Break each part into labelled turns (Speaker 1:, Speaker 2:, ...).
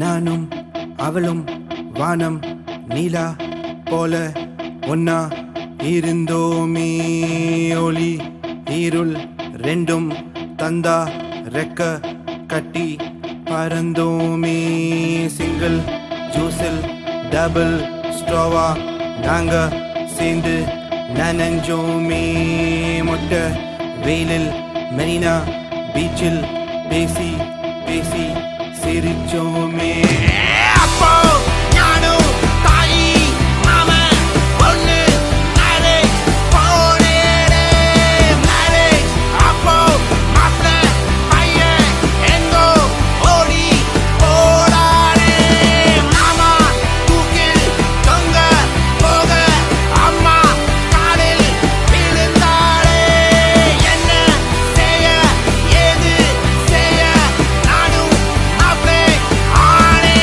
Speaker 1: நானும் அவளும் வானம் நீலா போல ஒன்னா இருந்தோமே ஒளி இருள் ரெண்டும் தந்தா ரெக்க கட்டி பறந்தோமே சிங்கிள் ஜூஸில் டபுள் ஸ்ட்ரோவா நாங்க சேர்ந்து நனஞ்சோமே மொட்டை வெயிலில் மெரினா பீச்சில் பேசி பேசி சிரிச்சோமே
Speaker 2: அப்போ நானும் தாயி மாமன் பொண்ணு மேரேஜ் போனேனே மேரேஜ் அப்போ மாப்பிள பையன் எங்கோ ஓடி போடானே மாமா தூக்கில் தொங்க போக அம்மா காலில் விழுந்தாளே என்ன செய்ய ஏது செய்ய நானும் மாப்பிளை ஆனேனே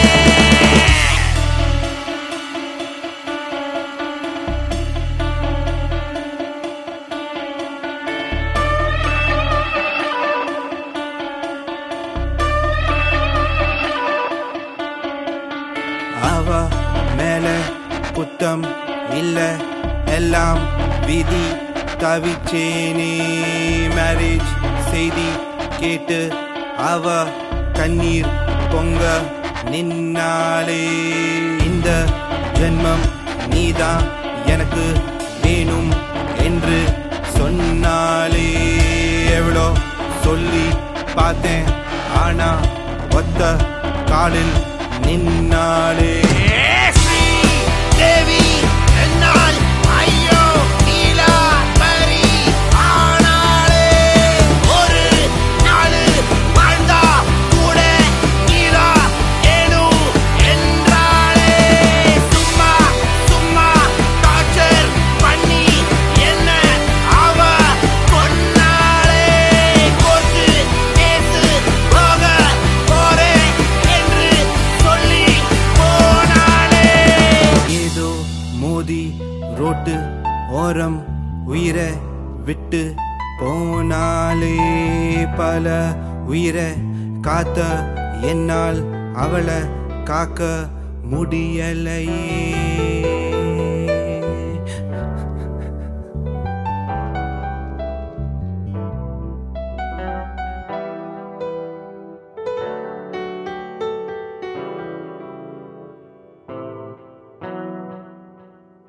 Speaker 1: அவ மேல குத்தம் இல்ல எல்லாம் விதி தவிச்சேனே மேரேஜ் செய்தி கேட்டு அவ கண்ணீர் பொங்க நின்னாலே இந்த ஜென்மம் நீதான் எனக்கு வேணும் என்று சொன்னாலே எவ்வளோ சொல்லி பார்த்தேன் ஆனா ஒத்த காலில் நின்னாலே
Speaker 2: ஸ்ரீ தேவி என்னால் ஐயோ நீலாம்பரி ஆனாளே ஒரு நாள் வாழ்ந்தா கூட நீலா ஏனும் என்றாளே சும்மா சும்மா டார்ச்சர் பண்ணி என்ன அவ கொன்னாளே கோர்ட்டு கேசு போக போறேன் என்று சொல்லி போனாளே
Speaker 1: ஏதோ மோதி ரோட்டு ஓரம் உயிரை விட்டு போனாலே பல உயிரை காத்த என்னால் அவளை காக்க முடியலையே